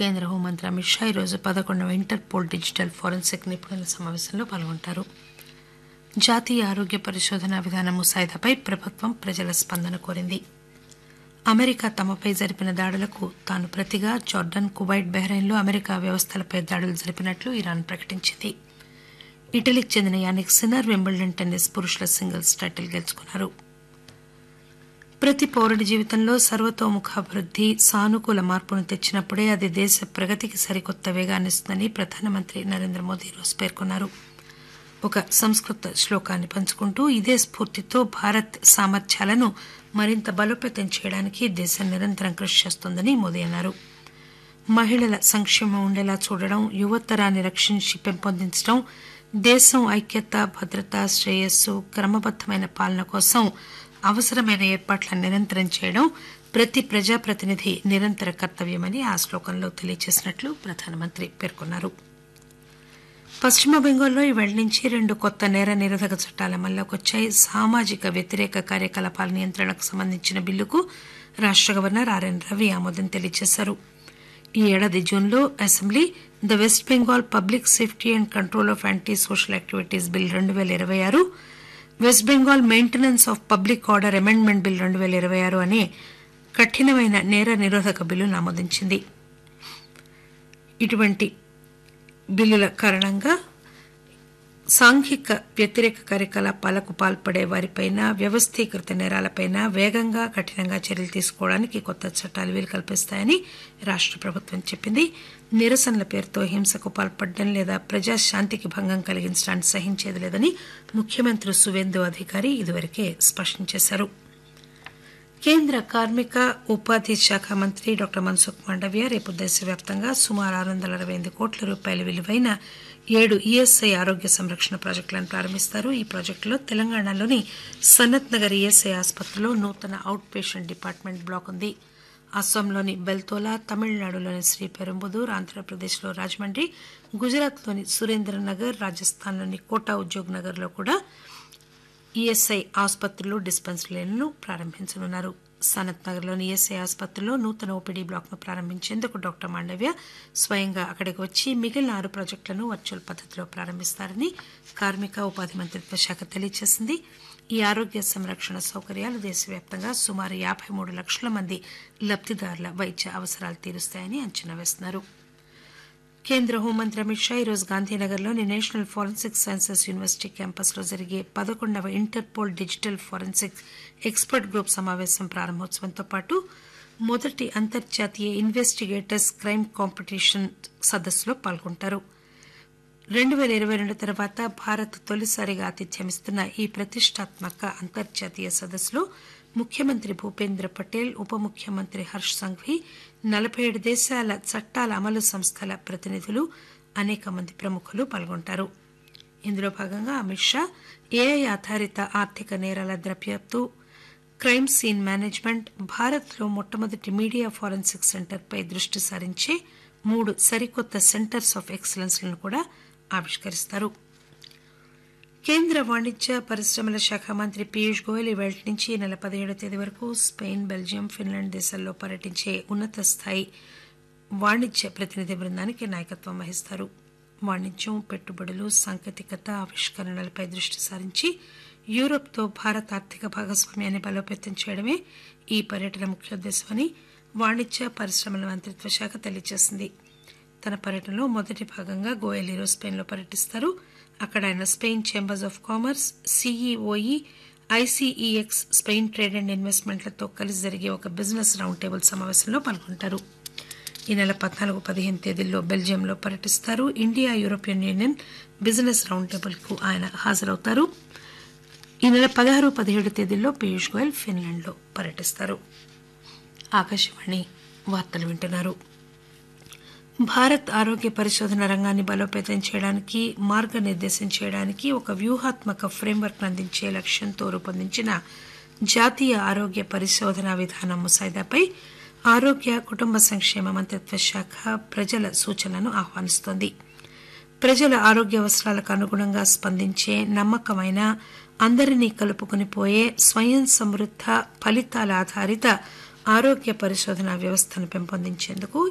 కేంద్ర హోంమంత్రి అమిత్ షా ఈరోజు పదకొండవ ఇంటర్పోల్ డిజిటల్ ఫోరెన్సిక్ నిపుణుల సమావేశంలో పాల్గొంటారు జాతీయ ఆరోగ్య పరిశోధన విధానం ముసాయిదాపై ప్రభుత్వం ప్రజల స్పందన కోరింది అమెరికా తమపై జరిపిన దాడులకు తాను ప్రతిగా జార్డన్ కువైట్ బహ్రెయిన్లో అమెరికా వ్యవస్థలపై దాడులు జరిపినట్లు ఇరాన్ ప్రకటించింది ఇటలీకి చెందిన యానిక్ సిన్నర్ వింబుల్డన్ టెన్నిస్ పురుషుల సింగిల్స్ టైటిల్ గెలుచుకున్నారు ప్రతి పౌరుడి జీవితంలో సర్వతోముఖాభివృద్ది సానుకూల మార్పును తెచ్చినప్పుడే అది దేశ ప్రగతికి సరికొత్త వేగాన్నిస్తుందని ప్రధానమంత్రి నరేంద్ర మోదీ ఈరోజు పేర్కొన్నారు ఒక సంస్కృత శ్లోకాన్ని పంచుకుంటూ ఇదే స్ఫూర్తితో భారత్ సామర్థ్యాలను మరింత బలోపేతం చేయడానికి దేశం నిరంతరం కృషి చేస్తోందని మోదీ అన్నారు మహిళల సంక్షేమం ఉండేలా చూడడం యువతరాన్ని రక్షించి పెంపొందించడం దేశం ఐక్యత భద్రత శ్రేయస్సు క్రమబద్దమైన పాలన కోసం అవసరమైన ఏర్పాట్లను నిరంతరం చేయడం ప్రతి ప్రజాప్రతినిధి నిరంతర కర్తవ్యమని ఆ శ్లోకంలో తెలియజేసినట్లు ప్రధానమంత్రి పేర్కొన్నారు పశ్చిమ బెంగాల్లో ఈవేళ నుంచి రెండు కొత్త నేర నిరోధక చట్టాల అమల్లోకి వచ్చాయి సామాజిక వ్యతిరేక కార్యకలాపాల నియంత్రణకు సంబంధించిన బిల్లుకు రాష్ట గవర్నర్ ఆర్ఎన్ రవి ఆమోదం తెలియజేశారు ఈ ఏడాది జూన్లో assembly the West Bengal public safety and control of anti social activities bill రెండు పేల ఇరవై ఆరు West Bengal maintenance of public order amendment bill రెండు పేల ఇరవై ఆరు అనే కఠినమైన నేర నిరోధక బిల్లును ఆమోదించింది ఇటువంటి బిల్లుల కారణంగా సాంఘిక వ్యతిరేక కార్యకలాపాలకు పాల్పడే వారిపైన వ్యవస్థీకృత నేరాలపైన వేగంగా కఠినంగా చర్యలు తీసుకోవడానికి కొత్త చట్టాలు వీలు కల్పిస్తాయని రాష్ట ప్రభుత్వం చెప్పింది నిరసనల పేరుతో హింసకు పాల్పడడం లేదా ప్రజాశాంతికి భంగం కలిగించడాన్ని సహించేది లేదని ముఖ్యమంత్రి సువేందు అధికారి ఇదివరకే స్పష్టం చేశారు కేంద్ర కార్మిక ఉపాధి శాఖ మంత్రి డాక్టర్ మన్సుఖ్ మాండవ్య రేపు దేశవ్యాప్తంగా సుమారు ఆరు వందల అరవై ఎనిమిది కోట్ల రూపాయల విలువైన ఏడు ఈఎస్ఐ ఆరోగ్య సంరక్షణ ప్రాజెక్టులను ప్రారంభిస్తారు ఈ ప్రాజెక్టులో తెలంగాణలోని సనత్ నగర్ ఈఎస్ఐ ఆసుపత్రిలో నూతన అవుట్ పేషెంట్ డిపార్ట్మెంట్ బ్లాక్ ఉంది అస్సాంలోని బెల్తోలా తమిళనాడులోని శ్రీపెరంబుదూర్ ఆంధ్రప్రదేశ్లో రాజమండ్రి గుజరాత్లోని సురేంద్రనగర్ రాజస్థాన్లోని కోటా ఉద్యోగ్ నగర్లో కూడా ఈఎస్ఐ ఆసుపత్రులు డిస్పెన్సరీలను ప్రారంభించనున్నారు సనత్ నగర్లోని ఈఎస్ఐ ఆసుపత్రిలో నూతన ఓపీడీ బ్లాక్ను ప్రారంభించేందుకు డాక్టర్ మాండవ్య స్వయంగా అక్కడికి వచ్చి మిగిలిన ఆరు ప్రాజెక్టులను వర్చువల్ పద్దతిలో ప్రారంభిస్తారని కార్మిక ఉపాధి మంత్రిత్వ శాఖ తెలియజేసింది ఈ ఆరోగ్య సంరక్షణ సౌకర్యాలు దేశవ్యాప్తంగా సుమారు యాబై మూడు లక్షల మంది లబ్దిదారుల వైద్య అవసరాలు తీరుస్తాయని అంచనా వేస్తున్నారు కేంద్ర హోంమంత్రి అమిత్ షా ఈరోజు గాంధీనగర్లోని నేషనల్ ఫోరెన్సిక్ సైన్సెస్ యూనివర్సిటీ క్యాంపస్లో జరిగే పదకొండవ Interpol digital forensic expert group సమావేశం ప్రారంభోత్సవంతో పాటు మొదటి అంతర్జాతీయ ఇన్వెస్టిగేటర్స్ క్రైమ్ కాంపిటీషన్ సదస్సులో పాల్గొంటారు రెండు పేల ఇరవై రెండు తర్వాత భారత్ తొలిసారిగా ఆతిథ్యమిస్తున్న ఈ ప్రతిష్టాత్మక అంతర్జాతీయ సదస్సులో ముఖ్యమంత్రి భూపేంద్ర పటేల్ ఉప ముఖ్యమంత్రి హర్ష్ సంఘ్వీ నలభై ఏడు దేశాల చట్టాల అమలు సంస్థల ప్రతినిధులు అనేక మంది ప్రముఖులు పాల్గొంటారు ఇందులో భాగంగా అమిత్ షా ఏఐ ఆధారిత ఆర్థిక నేరాల దర్యాప్తు క్రైమ్ సీన్ మేనేజ్మెంట్ భారత్లో మొట్టమొదటి మీడియా ఫోరెన్సిక్ సెంటర్పై దృష్టి సారించే మూడు సరికొత్త సెంటర్స్ ఆఫ్ ఎక్సలెన్స్లను కూడా ఆవిష్కరిస్తారు కేంద్ర వాణిజ్య పరిశ్రమల శాఖ మంత్రి పీయూష్ గోయల్ ఇవాళ నుంచి ఈ నెల పదిహేడవ తేదీ వరకు స్పెయిన్ బెల్జియం ఫిన్లాండ్ దేశాల్లో పర్యటించే ఉన్నత స్థాయి వాణిజ్య ప్రతినిధి బృందానికి నాయకత్వం వహిస్తారు వాణిజ్యం పెట్టుబడులు సాంకేతికత ఆవిష్కరణలపై దృష్టి సారించి యూరోప్తో భారత్ ఆర్థిక భాగస్వామ్యాన్ని బలోపేతం చేయడమే ఈ పర్యటన ముఖ్యోద్దేశమని వాణిజ్య పరిశ్రమల మంత్రిత్వ శాఖ తెలియజేసింది తన పర్యటనలో మొదటి భాగంగా గోయల్ ఈరోజు స్పెయిన్లో పర్యటిస్తారు అక్కడ ఆయన Spain chambers of commerce CEOE ICEX Spain trade and ఇన్వెస్ట్మెంట్లతో కలిసి జరిగే ఒక బిజినెస్ రౌండ్ టేబుల్ సమావేశంలో పాల్గొంటారు ఈ నెల పద్నాలుగు పదిహేను తేదీల్లో బెల్జియంలో పర్యటిస్తారు India European Union business round table కు ఆయన హాజరవుతారు ఈ నెల పదహారు పదిహేడు తేదీల్లో పీయూష్ గోయల్ ఫిన్లాండ్లో పర్యటిస్తారు ఆకాశవాణి వార్తలు వింటున్నారు భారత్ ఆరోగ్య పరిశోధన రంగాన్ని బలోపేతం చేయడానికి మార్గనిర్దేశం చేయడానికి ఒక వ్యూహాత్మక ఫ్రేమ్వర్క్ అందించే లక్ష్యంతో రూపొందించిన జాతీయ ఆరోగ్య పరిశోధన విధానం ముసాయిదాపై ఆరోగ్య కుటుంబ సంక్షేమ మంత్రిత్వ శాఖ ప్రజల సూచనలను ఆహ్వానిస్తోంది ప్రజల ఆరోగ్య అవసరాలకు అనుగుణంగా స్పందించే నమ్మకమైన అందరినీ కలుపుకుని పోయే స్వయం సమృద్ధ ఫలితాల ఆధారిత ఆరోగ్య పరిశోధన వ్యవస్థను పెంపొందించేందుకు